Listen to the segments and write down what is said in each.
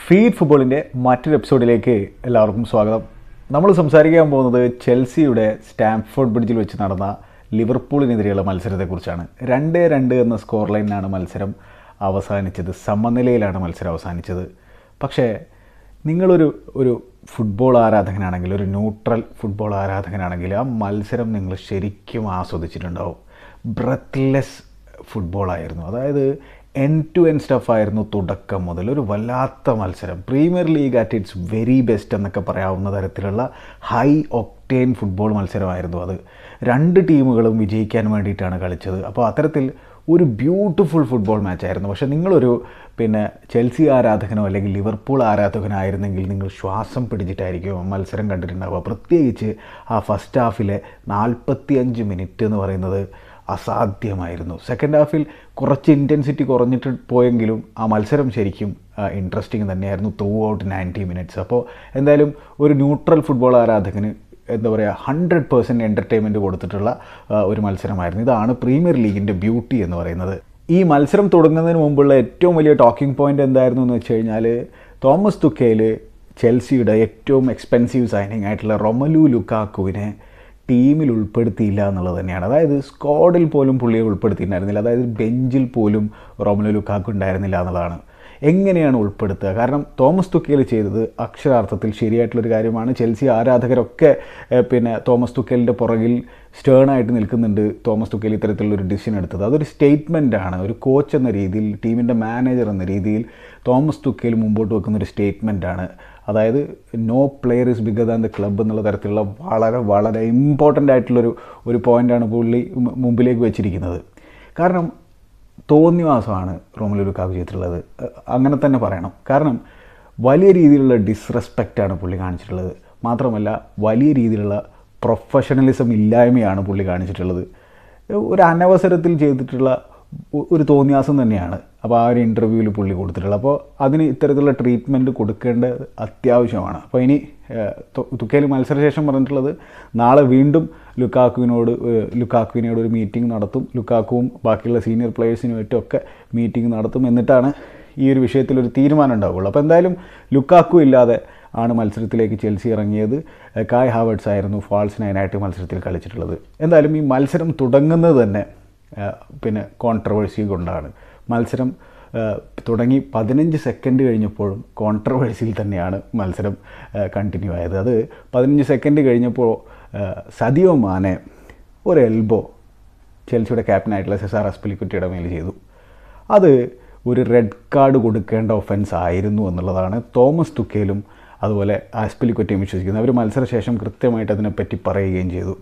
feed ഫുട്ബോളിൻ്റെ മറ്റൊരു എപ്പിസോഡിലേക്ക് എല്ലാവർക്കും സ്വാഗതം നമ്മൾ സംസാരിക്കാൻ പോകുന്നത് ചെൽസിയുടെ സ്റ്റാംഫോർഡ് ബ്രിഡ്ജിൽ വെച്ച് നടന്ന ലിവർപൂളിനെതിരെയുള്ള മത്സരത്തെക്കുറിച്ചാണ് രണ്ട് രണ്ട് എന്ന സ്കോർ ലൈനിലാണ് മത്സരം അവസാനിച്ചത് സമനിലയിലാണ് മത്സരം അവസാനിച്ചത് പക്ഷേ നിങ്ങളൊരു ഒരു ഫുട്ബോൾ ആരാധകനാണെങ്കിൽ ഒരു ന്യൂട്രൽ ഫുട്ബോൾ ആരാധകനാണെങ്കിൽ ആ മത്സരം നിങ്ങൾ ശരിക്കും ആസ്വദിച്ചിട്ടുണ്ടാവും ബ്രത്ത്ലെസ് ഫുട്ബോളായിരുന്നു അതായത് എൻ ടു എൻ സ്റ്റഫായിരുന്നു തുടക്കം മുതൽ ഒരു വല്ലാത്ത മത്സരം premier league at its very best എന്നൊക്കെ പറയാവുന്ന തരത്തിലുള്ള ഹൈ ഒക്ടെയിൻ ഫുട്ബോൾ മത്സരമായിരുന്നു അത് രണ്ട് ടീമുകളും വിജയിക്കാൻ വേണ്ടിയിട്ടാണ് കളിച്ചത് അപ്പോൾ അത്തരത്തിൽ ഒരു ബ്യൂട്ടിഫുൾ ഫുട്ബോൾ മാച്ചായിരുന്നു പക്ഷേ നിങ്ങളൊരു പിന്നെ ചെൽസി ആരാധകനോ അല്ലെങ്കിൽ ലിവർപൂൾ ആരാധകനായിരുന്നെങ്കിൽ നിങ്ങൾ ശ്വാസം പിടിച്ചിട്ടായിരിക്കും മത്സരം കണ്ടിട്ടുണ്ടാവുക പ്രത്യേകിച്ച് ആ ഫസ്റ്റ് ഹാഫിലെ നാൽപ്പത്തിയഞ്ച് മിനിറ്റ് എന്ന് പറയുന്നത് അസാധ്യമായിരുന്നു സെക്കൻഡ് ഹാഫിൽ കുറച്ച് ഇൻറ്റൻസിറ്റി കുറഞ്ഞിട്ട് പോയെങ്കിലും ആ മത്സരം ശരിക്കും ഇൻട്രസ്റ്റിംഗ് തന്നെയായിരുന്നു ത്രൂ ഔട്ട് നയൻറ്റി മിനിറ്റ്സ് അപ്പോൾ എന്തായാലും ഒരു ന്യൂട്രൽ ഫുട്ബോൾ ആരാധകന് എന്താ പറയുക ഹൺഡ്രഡ് പേഴ്സൻറ്റ് എൻ്റർടൈൻമെൻറ്റ് കൊടുത്തിട്ടുള്ള ആ, ഒരു മത്സരമായിരുന്നു ഇതാണ് പ്രീമിയർ ലീഗിൻ്റെ ബ്യൂട്ടി എന്ന് പറയുന്നത് ഈ മത്സരം തുടങ്ങുന്നതിന് മുമ്പുള്ള ഏറ്റവും വലിയ ടോക്കിംഗ് പോയിൻ്റ് എന്തായിരുന്നു എന്ന് വെച്ച് കഴിഞ്ഞാൽ തോമസ് തുക്കേൽ ചെൽസിയുടെ ഏറ്റവും എക്സ്പെൻസീവ് സൈനിങ് ആയിട്ടുള്ള റൊമലു ലുക്കാക്കുവിനെ ടീമിൽ ഉൾപ്പെടുത്തിയില്ല എന്നുള്ളത് തന്നെയാണ് അതായത് സ്ക്വാഡിൽ പോലും പുള്ളിയെ ഉൾപ്പെടുത്തിയിട്ടുണ്ടായിരുന്നില്ല അതായത് ബെഞ്ചിൽ പോലും റോമലു ലുക്കാക്കു ഉണ്ടായിരുന്നില്ല എന്നുള്ളതാണ് എങ്ങനെയാണ് ഉൾപ്പെടുത്തുക കാരണം തോമസ് തുക്കേൽ ചെയ്തത് അക്ഷരാർത്ഥത്തിൽ ശരിയായിട്ടുള്ളൊരു കാര്യമാണ് ചെൽസി ആരാധകരൊക്കെ ഏഹ്, പിന്നെ തോമസ് തുക്കേലിൻ്റെ പുറകിൽ സ്റ്റേണായിട്ട് നിൽക്കുന്നുണ്ട് തോമസ് തുക്കേൽ ഇത്തരത്തിലുള്ളൊരു ഡിസിഷൻ എടുത്തത് അതൊരു സ്റ്റേറ്റ്മെൻ്റ് ആണ് ഒരു കോച്ച് എന്ന രീതിയിൽ ടീമിൻ്റെ മാനേജർ എന്ന രീതിയിൽ തോമസ് തുക്കേൽ മുമ്പോട്ട് വെക്കുന്ന ഒരു സ്റ്റേറ്റ്മെൻ്റ് ആണ് അതായത് no player is bigger than the club എന്നുള്ള തരത്തിലുള്ള വളരെ വളരെ ഇമ്പോർട്ടൻ്റ് ആയിട്ടുള്ളൊരു ഒരു പോയിൻ്റാണ് പുള്ളി മു- മുമ്പിലേക്ക് വെച്ചിരിക്കുന്നത് കാരണം തോന്നിവാസമാണ് റോമലു ലുക്കാക്ക് ചെയ്തിട്ടുള്ളത് അഹ് അങ്ങനെ തന്നെ പറയണം കാരണം വലിയ രീതിയിലുള്ള ഡിസ്റെസ്പെക്റ്റാണ് പുള്ളി കാണിച്ചിട്ടുള്ളത് മാത്രമല്ല വലിയ രീതിയിലുള്ള പ്രൊഫഷണലിസം ഇല്ലായ്മയാണ് പുള്ളി കാണിച്ചിട്ടുള്ളത് ഒരു അനവസരത്തിൽ ചെയ്തിട്ടുള്ള ഒ- ഒരു തോന്നിയാസം തന്നെയാണ് അപ്പോൾ ആ ഒരു ഇൻ്റർവ്യൂവിൽ പുള്ളി കൊടുത്തിട്ടുള്ളത് അപ്പോൾ അതിന് ഇത്തരത്തിലുള്ള ട്രീറ്റ്മെൻറ്റ് കൊടുക്കേണ്ടത് അത്യാവശ്യമാണ് അപ്പോൾ ഇനി തുക്കേൽ മത്സരശേഷം പറഞ്ഞിട്ടുള്ളത് നാളെ വീണ്ടും ലുക്കാക്കുവിനോട് ഏഹ്, ലുക്കാക്കുവിനോട് ഒരു മീറ്റിംഗ് നടത്തും ലുക്കാക്കുവും ബാക്കിയുള്ള സീനിയർ പ്ലേയേഴ്സിനുമായിട്ടൊക്കെ മീറ്റിംഗ് നടത്തും എന്നിട്ടാണ് ഈ ഒരു വിഷയത്തിൽ ഒരു തീരുമാനം ഉണ്ടാവുകയുള്ളൂ അപ്പോൾ എന്തായാലും ലുക്കാക്കു ഇല്ലാതെ ആണ് മത്സരത്തിലേക്ക് ചെൽസി ഇറങ്ങിയത് ഏഹ്, കായ് ഹാവേർട്സ് ആയിരുന്നു ഫാൾസ് നയനായിട്ട് മത്സരത്തിൽ കളിച്ചിട്ടുള്ളത് എന്തായാലും ഈ മത്സരം തുടങ്ങുന്നത് തന്നെ ഏഹ്, പിന്നെ കോൺട്രവേഴ്സി കൊണ്ടാണ് മത്സരം ഏഹ്, തുടങ്ങി പതിനഞ്ച് സെക്കൻഡ് കഴിഞ്ഞപ്പോഴും കോൺട്രവേഴ്സിയിൽ തന്നെയാണ് മത്സരം കണ്ടിന്യൂ ആയത് അത് പതിനഞ്ച് സെക്കൻഡ് കഴിഞ്ഞപ്പോൾ ഏഹ്, സദിയോ മാനെ ഒരു എൽബോ ചെൽസിയുടെ ക്യാപ്റ്റനായിട്ടുള്ള സെസാർ അസ്പിലിക്കുറ്റിയുടെ മേൽ ചെയ്തു അത് ഒരു റെഡ് കാർഡ് കൊടുക്കേണ്ട ഒഫൻസ് ആയിരുന്നു എന്നുള്ളതാണ് തോമസ് തുക്കേലും അതുപോലെ ആസ്പിലിക്കുറ്റിയും വിശ്വസിക്കുന്നത് അവർ മത്സരശേഷം കൃത്യമായിട്ട് അതിനെപ്പറ്റി പറയുകയും ചെയ്തു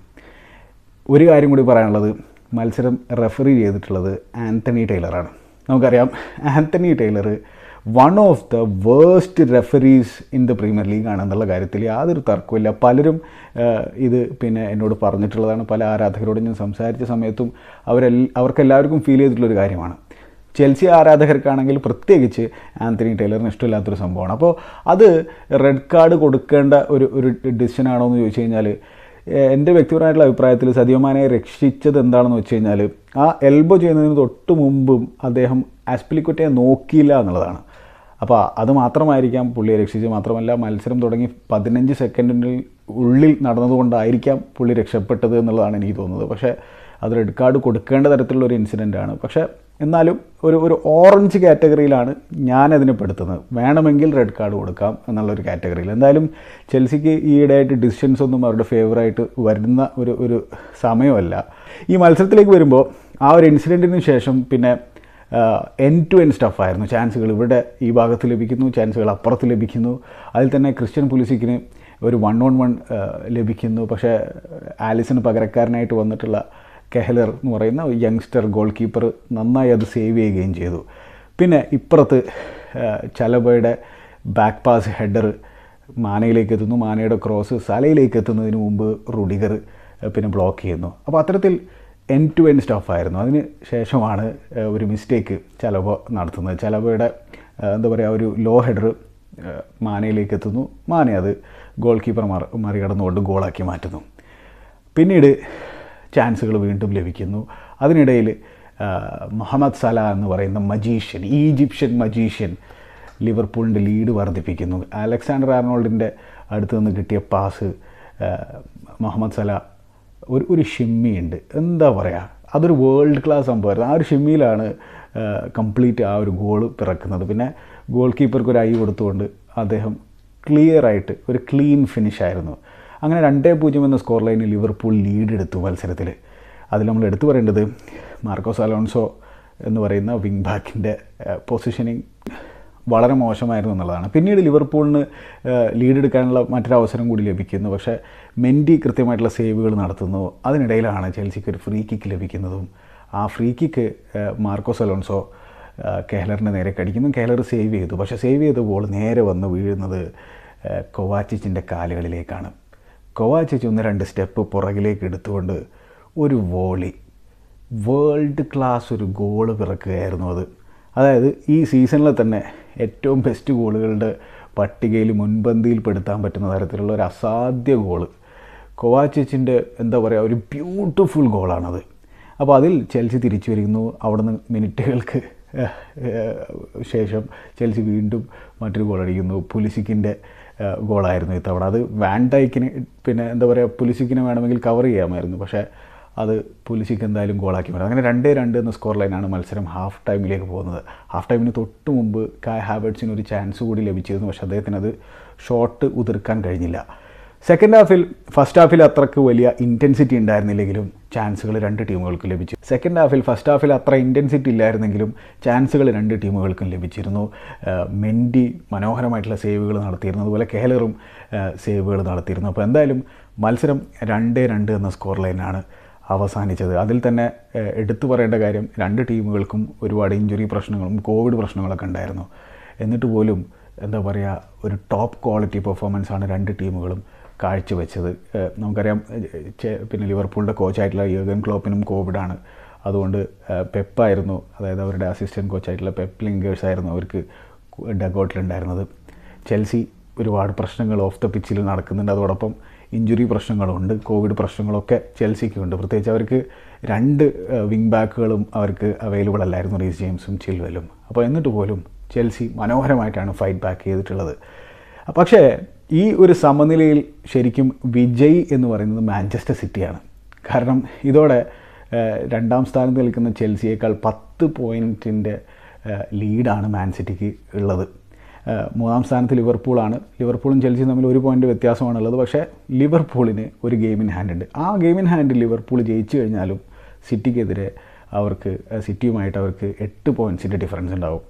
ഒരു കാര്യം കൂടി പറയാനുള്ളത് മത്സരം റെഫറി ചെയ്തിട്ടുള്ളത് ആന്റണി ടൈലറാണ് നമുക്കറിയാം Anthony Taylor one of the worst referees in the premier league ആണെന്നുള്ള കാര്യത്തിൽ യാതൊരു തർക്കമില്ല പലരും ആഹ്, ഇത് പിന്നെ എന്നോട് പറഞ്ഞിട്ടുള്ളതാണ് പല ആരാധകരോടും ഞാൻ സംസാരിച്ച സമയത്തും അവരെൽ അവർക്കെല്ലാവർക്കും ഫീൽ ചെയ്തിട്ടുള്ളൊരു കാര്യമാണ് ചെൽസി ആരാധകർക്കാണെങ്കിൽ പ്രത്യേകിച്ച് ആന്റണി ടൈലറിന് ഇഷ്ടമില്ലാത്തൊരു സംഭവമാണ് അപ്പോൾ അത് റെഡ് കാർഡ് കൊടുക്കേണ്ട ഒരു ഒരു ഡിസിഷനാണോ എന്ന് ചോദിച്ചു കഴിഞ്ഞാൽ ഏഹ് എൻ്റെ വ്യക്തിപരമായിട്ടുള്ള അഭിപ്രായത്തിൽ സദിയോമാനെ രക്ഷിച്ചത് എന്താണെന്ന് വെച്ച് കഴിഞ്ഞാൽ ആ എൽബോ ചെയ്യുന്നതിന് തൊട്ട് മുമ്പും അദ്ദേഹം ആസ്പിലിക്കുറ്റയെ നോക്കിയില്ല എന്നുള്ളതാണ് അപ്പോൾ അത് മാത്രമായിരിക്കാം പുള്ളിയെ രക്ഷിച്ചത് മാത്രമല്ല മത്സരം തുടങ്ങി പതിനഞ്ച് സെക്കൻഡിന് ഉള്ളിൽ നടന്നതുകൊണ്ടായിരിക്കാം പുള്ളി രക്ഷപ്പെട്ടത് എന്നുള്ളതാണ് എനിക്ക് തോന്നുന്നത് പക്ഷേ അത് റെഡ് കാർഡ് കൊടുക്കേണ്ട തരത്തിലുള്ള ഒരു ഇൻസിഡൻ്റ് ആണ് പക്ഷേ എന്നാലും ഒരു ഒരു ഓറഞ്ച് കാറ്റഗറിയിലാണ് ഞാനതിനെ പെടുത്തുന്നത് വേണമെങ്കിൽ റെഡ് കാർഡ് കൊടുക്കാം എന്നുള്ളൊരു കാറ്റഗറിയിൽ എന്തായാലും ചെൽസിക്ക് ഈയിടെയായിട്ട് ഡിസിഷൻസ് ഒന്നും അവരുടെ ഫേവറായിട്ട് വരുന്ന ഒരു ഒരു സമയമല്ല ഈ മത്സരത്തിലേക്ക് വരുമ്പോൾ ആ ഒരു ഇൻസിഡൻറ്റിന് ശേഷം പിന്നെ എൻ ടു എൻ സ്റ്റഫായിരുന്നു ചാൻസുകൾ ഇവിടെ ഈ ഭാഗത്ത് ലഭിക്കുന്നു ചാൻസുകൾ അപ്പുറത്ത് ലഭിക്കുന്നു അതിൽ തന്നെ ക്രിസ്ത്യൻ പുലിസിക്കിന് ഒരു വൺ ഓൺ വൺ ലഭിക്കുന്നു പക്ഷേ ആലിസിന് പകരക്കാരനായിട്ട് വന്നിട്ടുള്ള കെഹലർ എന്ന് പറയുന്ന യങ്സ്റ്റർ ഗോൾ കീപ്പർ നന്നായി അത് സേവ് ചെയ്യുകയും ചെയ്തു പിന്നെ ഇപ്പുറത്ത് ചലബയുടെ ബാക്ക് പാസ് ഹെഡർ മാനയിലേക്ക് എത്തുന്നു മാനയുടെ ക്രോസ് സലയിലേക്ക് എത്തുന്നതിന് മുമ്പ് റുഡിഗർ പിന്നെ ബ്ലോക്ക് ചെയ്യുന്നു അപ്പോൾ അത്തരത്തിൽ എൻ ടു എൻ സ്റ്റാഫായിരുന്നു അതിന് ശേഷമാണ് ഏഹ്, ഒരു മിസ്റ്റേക്ക് ചലബ നടത്തുന്നത് ചലബയുടെ ഏഹ്, എന്താ പറയുക ഒരു ലോ ഹെഡർ മാനയിലേക്ക് എത്തുന്നു മാനെ അത് ഗോൾ കീപ്പർ മറി മറികടന്നുകൊണ്ട് ഗോളാക്കി മാറ്റുന്നു പിന്നീട് ചാൻസുകൾ വീണ്ടും ലഭിക്കുന്നു അതിനിടയിൽ ആ, മുഹമ്മദ് സല എന്ന് പറയുന്ന മജീഷ്യൻ ഈജിപ്ഷ്യൻ മജീഷ്യൻ ലിവർപൂളിൻ്റെ ലീഡ് വർദ്ധിപ്പിക്കുന്നു അലക്സാണ്ടർ ആർണോൾഡിൻ്റെ അടുത്ത് നിന്ന് കിട്ടിയ പാസ് മുഹമ്മദ് സല ഒരു ഒരു ഷിമ്മിയുണ്ട് എന്താ പറയുക അതൊരു വേൾഡ് ക്ലാസ് സംഭവമായിരുന്നു ആ ഒരു ഷിമ്മിയിലാണ് കംപ്ലീറ്റ് ആ ഒരു ഗോൾ പിറക്കുന്നത് പിന്നെ ഗോൾ കീപ്പർക്ക് ഒരു ഐ കൊടുത്തുകൊണ്ട് അദ്ദേഹം ക്ലിയർ ആയിട്ട് ഒരു ക്ലീൻ ഫിനിഷ് ആയിരുന്നു അങ്ങനെ രണ്ടേ പൂജ്യം എന്ന സ്കോർ ലൈനിൽ ലിവർപൂൾ ലീഡ് എടുത്തു മത്സരത്തിൽ അതിൽ നമ്മൾ എടുത്തു പറയേണ്ടത് മാർക്കോസ് അലോൺസോ എന്ന് പറയുന്ന വിങ് ബാക്കിൻ്റെ പൊസിഷനിങ് വളരെ മോശമായിരുന്നു എന്നുള്ളതാണ് പിന്നീട് ലിവർപൂളിന് ലീഡ് എടുക്കാനുള്ള മറ്റൊരു അവസരം കൂടി ലഭിക്കുന്നു പക്ഷേ മെൻഡി കൃത്യമായിട്ടുള്ള സേവുകൾ നടത്തുന്നു അതിനിടയിലാണ് ചെൽസിക്ക് ഒരു ഫ്രീ കിക്ക് ലഭിക്കുന്നതും ആ ഫ്രീ കിക്ക് മാർക്കോസ് അലോൺസോ കെഹലറിൻ്റെ നേരെ കടിക്കുന്നു കെഹലർ സേവ് ചെയ്തു പക്ഷേ സേവ് ചെയ്ത ബോൾ നേരെ വന്ന് വീഴുന്നത് കൊവാച്ചിച്ചിൻ്റെ കാലുകളിലേക്കാണ് കൊവാച്ചിച്ച് ഒന്ന് രണ്ട് സ്റ്റെപ്പ് പുറകിലേക്ക് എടുത്തുകൊണ്ട് ഒരു വോളി വേൾഡ് ക്ലാസ് ഒരു ഗോള് പിറക്കുകയായിരുന്നു അത് അതായത് ഈ സീസണിൽ തന്നെ ഏറ്റവും ബെസ്റ്റ് ഗോളുകളുടെ പട്ടികയിൽ മുൻപന്തിയിൽപ്പെടുത്താൻ പറ്റുന്ന തരത്തിലുള്ള ഒരു അസാധ്യ ഗോള് കൊവാച്ചിച്ചിൻ്റെ എന്താ പറയുക ഒരു ബ്യൂട്ടിഫുൾ ഗോളാണത് അപ്പോൾ അതിൽ ചെൽസി തിരിച്ചു വരുന്നു അവിടുന്ന് മിനിറ്റുകൾക്ക് ശേഷം ചെൽസി വീണ്ടും മറ്റൊരു ഗോൾ അടിക്കുന്നു പുലിസിക്കിൻ്റെ ഗോളായിരുന്നു ഇത്തവണ അത് വാൻഡൈക്കിന് പിന്നെ എന്താ പറയുക പുലിസിക്കിനെ വേണമെങ്കിൽ കവർ ചെയ്യാമായിരുന്നു പക്ഷേ അത് പുലിസിക്ക് എന്തായാലും ഗോളാക്കി മാറ്റും അങ്ങനെ രണ്ടേ രണ്ട് എന്ന സ്കോർ ലൈനാണ് മത്സരം ഹാഫ് ടൈമിലേക്ക് പോകുന്നത് ഹാഫ് ടൈമിന് തൊട്ട് മുമ്പ് കായ് ഹാബേർട്സിന് ഒരു ചാൻസ് കൂടി ലഭിച്ചിരുന്നു പക്ഷേ അദ്ദേഹത്തിന് അത് ഷോട്ട് ഉതിർക്കാൻ കഴിഞ്ഞില്ല സെക്കൻഡ് ഹാഫിൽ ഫസ്റ്റ് ഹാഫിൽ അത്രക്ക് വലിയ ഇൻറ്റൻസിറ്റി ഉണ്ടായിരുന്നില്ലെങ്കിലും ചാൻസുകൾ രണ്ട് ടീമുകൾക്ക് ലഭിച്ചു സെക്കൻഡ് ഹാഫിൽ ഫസ്റ്റ് ഹാഫിൽ അത്ര ഇൻറ്റൻസിറ്റി ഇല്ലായിരുന്നെങ്കിലും ചാൻസുകൾ രണ്ട് ടീമുകൾക്കും ലഭിച്ചിരുന്നു മെൻഡി മനോഹരമായിട്ടുള്ള സേവുകൾ നടത്തിയിരുന്നു അതുപോലെ കേലറും സേവുകൾ നടത്തിയിരുന്നു അപ്പോൾ എന്തായാലും മത്സരം രണ്ടേ രണ്ട് എന്ന സ്കോർ ലൈനാണ് അവസാനിച്ചത് അതിൽ തന്നെ എടുത്തു പറയേണ്ട കാര്യം രണ്ട് ടീമുകൾക്കും ഒരുപാട് ഇഞ്ചുറി പ്രശ്നങ്ങളും കോവിഡ് പ്രശ്നങ്ങളൊക്കെ ഉണ്ടായിരുന്നു എന്നിട്ട് പോലും എന്താ പറയുക ഒരു ടോപ്പ് ക്വാളിറ്റി പെർഫോമൻസ് ആണ് രണ്ട് ടീമുകളും കാഴ്ചവെച്ചത് നമുക്കറിയാം പിന്നെ ലിവർപൂളിൻ്റെ കോച്ചായിട്ടുള്ള യോഗൻ ക്ലോപ്പിനും കോവിഡാണ് അതുകൊണ്ട് പെപ്പായിരുന്നു അതായത് അവരുടെ അസിസ്റ്റൻറ്റ് കോച്ചായിട്ടുള്ള പെപ്പ് ലിങ്കേഴ്സ് ആയിരുന്നു അവർക്ക് ഡഗൗട്ടിലുണ്ടായിരുന്നത് ചെൽസി ഒരുപാട് പ്രശ്നങ്ങൾ ഓഫ് ദ പിച്ചിൽ നടക്കുന്നുണ്ട് അതോടൊപ്പം ഇഞ്ചുറി പ്രശ്നങ്ങളുണ്ട് കോവിഡ് പ്രശ്നങ്ങളൊക്കെ ചെൽസിക്കുണ്ട് പ്രത്യേകിച്ച് അവർക്ക് രണ്ട് വിങ് ബാക്കുകളും അവർക്ക് അവൈലബിൾ അല്ലായിരുന്നു റീസ് ജെയിംസും ചിൽവലും അപ്പോൾ എന്നിട്ട് പോലും ചെൽസി മനോഹരമായിട്ടാണ് ഫൈറ്റ് ബാക്ക് ചെയ്തിട്ടുള്ളത് പക്ഷേ ഈ ഒരു സമനിലയിൽ ശരിക്കും വിജയ് എന്ന് പറയുന്നത് മാഞ്ചസ്റ്റർ സിറ്റിയാണ് കാരണം ഇതോടെ രണ്ടാം സ്ഥാനത്ത് നിൽക്കുന്ന ചെൽസിയേക്കാൾ പത്ത് പോയിൻറ്റിൻ്റെ ലീഡാണ് മാൻ സിറ്റിക്ക് ഉള്ളത് മൂന്നാം സ്ഥാനത്ത് ലിവർപൂളാണ് ലിവർപൂളും ചെൽസിയും തമ്മിൽ ഒരു പോയിൻ്റ് വ്യത്യാസമാണുള്ളത് പക്ഷേ ലിവർപൂളിന് ഒരു ഗെയിം ഇൻ ഹാൻഡ് ഉണ്ട് ആ ഗെയിം ഇൻ ഹാൻഡ് ലിവർപൂൾ ജയിച്ചു കഴിഞ്ഞാലും സിറ്റിക്കെതിരെ അവർക്ക് സിറ്റിയുമായിട്ട് അവർക്ക് എട്ട് പോയിൻറ്റ്സിൻ്റെ ഡിഫറൻസ് ഉണ്ടാവും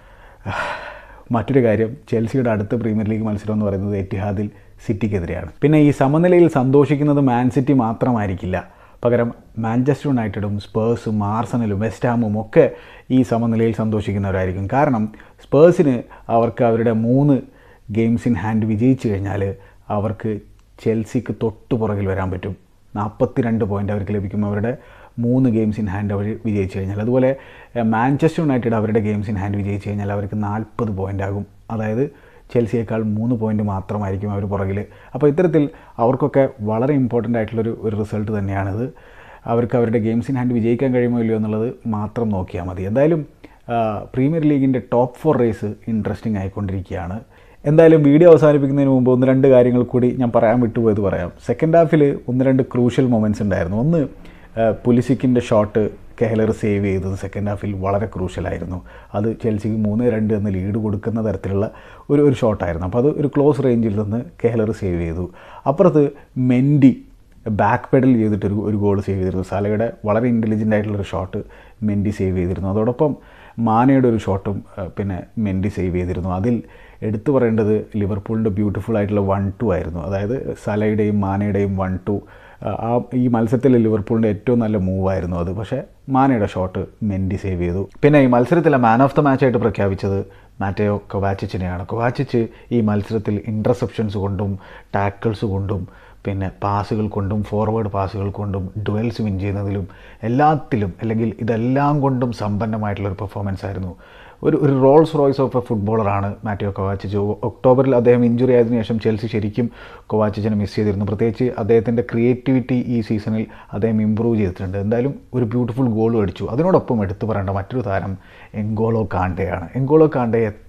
മറ്റൊരു കാര്യം ചെൽസിയുടെ അടുത്ത പ്രീമിയർ ലീഗ് മത്സരം എന്ന് പറയുന്നത് എറ്റിഹാദിൽ സിറ്റിക്കെതിരെയാണ് പിന്നെ ഈ സമനിലയിൽ സന്തോഷിക്കുന്നത് മാൻ സിറ്റി മാത്രമായിരിക്കില്ല പകരം മാഞ്ചസ്റ്റർ യുണൈറ്റഡും സ്പേഴ്സും ആർസണലും വെസ്റ്റാമും ഒക്കെ ഈ സമനിലയിൽ സന്തോഷിക്കുന്നവരായിരിക്കും കാരണം സ്പേഴ്സിന് അവർക്ക് അവരുടെ മൂന്ന് ഗെയിംസ് ഇൻ ഹാൻഡ് വിജയിച്ചു കഴിഞ്ഞാൽ അവർക്ക് ചെൽസിക്ക് തൊട്ട് പുറകിൽ വരാൻ പറ്റും നാൽപ്പത്തി രണ്ട് പോയിൻ്റ് അവർക്ക് ലഭിക്കും അവരുടെ മൂന്ന് ഗെയിംസ് ഇൻ ഹാൻഡ് അവർ വിജയിച്ചു കഴിഞ്ഞാൽ അതുപോലെ മാഞ്ചസ്റ്റർ യുണൈറ്റഡ് അവരുടെ ഗെയിംസ് ഇൻ ഹാൻഡ് വിജയിച്ചു കഴിഞ്ഞാൽ അവർക്ക് നാൽപ്പത് പോയിൻ്റ് ആകും അതായത് ചെൽസിയേക്കാൾ മൂന്ന് പോയിൻ്റ് മാത്രമായിരിക്കും അവർ പുറകിൽ അപ്പോൾ ഇത്തരത്തിൽ അവർക്കൊക്കെ വളരെ ഇമ്പോർട്ടൻ്റ് ആയിട്ടുള്ളൊരു ഒരു റിസൾട്ട് തന്നെയാണിത് അവർക്ക് അവരുടെ ഗെയിംസ് ഇൻ ഹാൻഡ് വിജയിക്കാൻ കഴിയുമോ ഇല്ലയോ എന്നുള്ളത് മാത്രം നോക്കിയാൽ മതി എന്തായാലും പ്രീമിയർ ലീഗിൻ്റെ ടോപ്പ് ഫോർ റേസ് ഇൻട്രസ്റ്റിംഗ് ആയിക്കൊണ്ടിരിക്കുകയാണ് എന്തായാലും വീഡിയോ അവസാനിപ്പിക്കുന്നതിന് മുമ്പ് ഒന്ന് രണ്ട് കാര്യങ്ങൾ കൂടി ഞാൻ പറയാൻ വിട്ടുപോയത് പറയാം സെക്കൻഡ് ഹാഫിൽ ഒന്ന് രണ്ട് ക്രൂഷ്യൽ മൊമെൻറ്റ്സ് ഉണ്ടായിരുന്നു ഒന്ന് പുലിസിക്കിൻ്റെ ഷോട്ട് കെഹലർ സേവ് ചെയ്തത് സെക്കൻഡ് ഹാഫിൽ വളരെ ക്രൂഷ്യലായിരുന്നു അത് ചെൽസിക്ക് മൂന്ന് രണ്ട് എന്ന് ലീഡ് കൊടുക്കുന്ന തരത്തിലുള്ള ഒരു ഒരു ഷോട്ടായിരുന്നു അപ്പോൾ അത് ഒരു ക്ലോസ് റേഞ്ചിൽ നിന്ന് കെഹലർ സേവ് ചെയ്തു അപ്പുറത്ത് മെൻഡി ബാക്ക് പെഡൽ ചെയ്തിട്ടൊരു ഒരു ഗോൾ സേവ് ചെയ്തിരുന്നു സാലയുടെ വളരെ ഇൻ്റലിജൻ്റ് ആയിട്ടുള്ളൊരു ഷോട്ട് മെൻഡി സേവ് ചെയ്തിരുന്നു അതോടൊപ്പം മാനയുടെ ഒരു ഷോട്ടും പിന്നെ മെൻഡി സേവ് ചെയ്തിരുന്നു അതിൽ എടുത്തു പറയേണ്ടത് ലിവർപൂളിൻ്റെ ബ്യൂട്ടിഫുൾ ആയിട്ടുള്ള വൺ ടു ആയിരുന്നു അതായത് സലയുടെയും മാനയുടെയും വൺ ടു ആ ഈ മത്സരത്തിൽ ലിവർപൂളിൻ്റെ ഏറ്റവും നല്ല മൂവായിരുന്നു അത് പക്ഷേ മാനയുടെ ഷോട്ട് മെൻഡി സേവ് ചെയ്തു പിന്നെ ഈ മത്സരത്തിലെ മാൻ ഓഫ് ദ മാച്ചായിട്ട് പ്രഖ്യാപിച്ചത് മാറ്റയോ കൊവാച്ചിച്ചിനെയാണ് കൊവാച്ചിച്ച് ഈ മത്സരത്തിൽ ഇൻ്റർസെപ്ഷൻസ് കൊണ്ടും ടാക്കിൾസ് കൊണ്ടും പിന്നെ പാസുകൾ കൊണ്ടും ഫോർവേഡ് പാസുകൾ കൊണ്ടും ഡുവൽസ് വിൻ ചെയ്യുന്നതിലും എല്ലാത്തിലും അല്ലെങ്കിൽ ഇതെല്ലാം കൊണ്ടും സമ്പന്നമായിട്ടുള്ള ഒരു പെർഫോമൻസ് ആയിരുന്നു ഒരു ഒരു റോൾസ് റോയ്സ് ഓഫ് എ ഫുട്ബോളറാണ് മാറ്റിയോ കൊവാച്ചിച്ച് ഒക്ടോബറിൽ അദ്ദേഹം ഇഞ്ചുറി ആയതിനു ശേഷം ചെൽസി ശരിക്കും കൊവാച്ചിച്ചിനെ മിസ് ചെയ്തിരുന്നു പ്രത്യേകിച്ച് അദ്ദേഹത്തിൻ്റെ ക്രിയേറ്റിവിറ്റി ഈ സീസണിൽ അദ്ദേഹം ഇമ്പ്രൂവ് ചെയ്തിട്ടുണ്ട് എന്തായാലും ഒരു ബ്യൂട്ടിഫുൾ ഗോൾ അടിച്ചു അതിനോടൊപ്പം എടുത്തു പറയേണ്ട മറ്റൊരു താരം എങ്കോളോ കാണ്ടയാണ് എങ്കോളോ കാണ്ടെ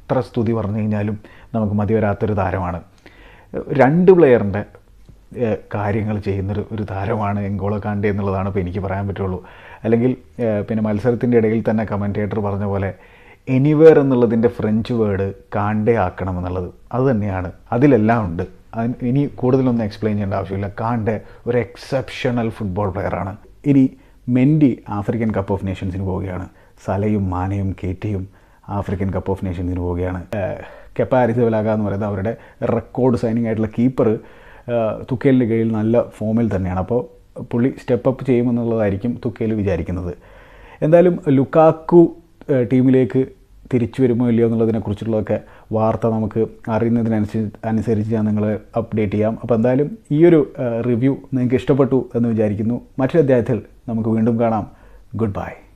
എത്ര സ്തുതി പറഞ്ഞു കഴിഞ്ഞാലും നമുക്ക് മതി വരാത്തൊരു താരമാണ് രണ്ട് പ്ലെയറിൻ്റെ കാര്യങ്ങൾ ചെയ്യുന്നൊരു ഒരു താരമാണ് എങ്കോളോ കാണ്ടെ എന്നുള്ളതാണ് ഇപ്പോൾ എനിക്ക് പറയാൻ പറ്റുള്ളൂ അല്ലെങ്കിൽ ഏഹ്, പിന്നെ മത്സരത്തിൻ്റെ ഇടയിൽ തന്നെ കമൻറ്റേറ്റർ പറഞ്ഞ പോലെ എനിവേർ എന്നുള്ളതിൻ്റെ ഫ്രഞ്ച് വേർഡ് കാണ്ടെ ആക്കണം എന്നുള്ളത് അത് തന്നെയാണ് അതിലെല്ലാം ഉണ്ട് അതിന് ഇനി കൂടുതലൊന്നും എക്സ്പ്ലെയിൻ ചെയ്യേണ്ട ആവശ്യമില്ല കാണ്ടെ ഒരു എക്സെപ്ഷണൽ ഫുട്ബോൾ പ്ലെയറാണ് ഇനി മെൻഡി ആഫ്രിക്കൻ കപ്പ് ഓഫ് നേഷൻസിന് പോവുകയാണ് സലയും മാനയും കേറ്റിയും ആഫ്രിക്കൻ കപ്പ് ഓഫ് നേഷൻസിന് പോവുകയാണ് കെപ്പ അരിസവലാക എന്ന് പറയുന്നത് അവരുടെ റെക്കോർഡ് സൈനിങ് ആയിട്ടുള്ള കീപ്പർ തുക്കേലിൻ്റെ കീഴിൽ നല്ല ഫോമിൽ തന്നെയാണ് അപ്പോൾ പുള്ളി സ്റ്റെപ്പ് അപ്പ് ചെയ്യുമെന്നുള്ളതായിരിക്കും തുക്കേൽ വിചാരിക്കുന്നത് എന്തായാലും ലുക്കാക്കു ഏഹ്, ടീമിലേക്ക് തിരിച്ചു വരുമോ ഇല്ലയോ എന്നുള്ളതിനെക്കുറിച്ചുള്ളതൊക്കെ വാർത്ത നമുക്ക് അറിയുന്നതിനനുസരിച്ച് അനുസരിച്ച് ഞാൻ നിങ്ങളെ അപ്ഡേറ്റ് ചെയ്യാം അപ്പോൾ എന്തായാലും ഈ ഒരു റിവ്യൂ നിങ്ങൾക്ക് ഇഷ്ടപ്പെട്ടു എന്ന് വിചാരിക്കുന്നു മറ്റൊരു അധ്യായത്തിൽ നമുക്ക് വീണ്ടും കാണാം ഗുഡ് ബൈ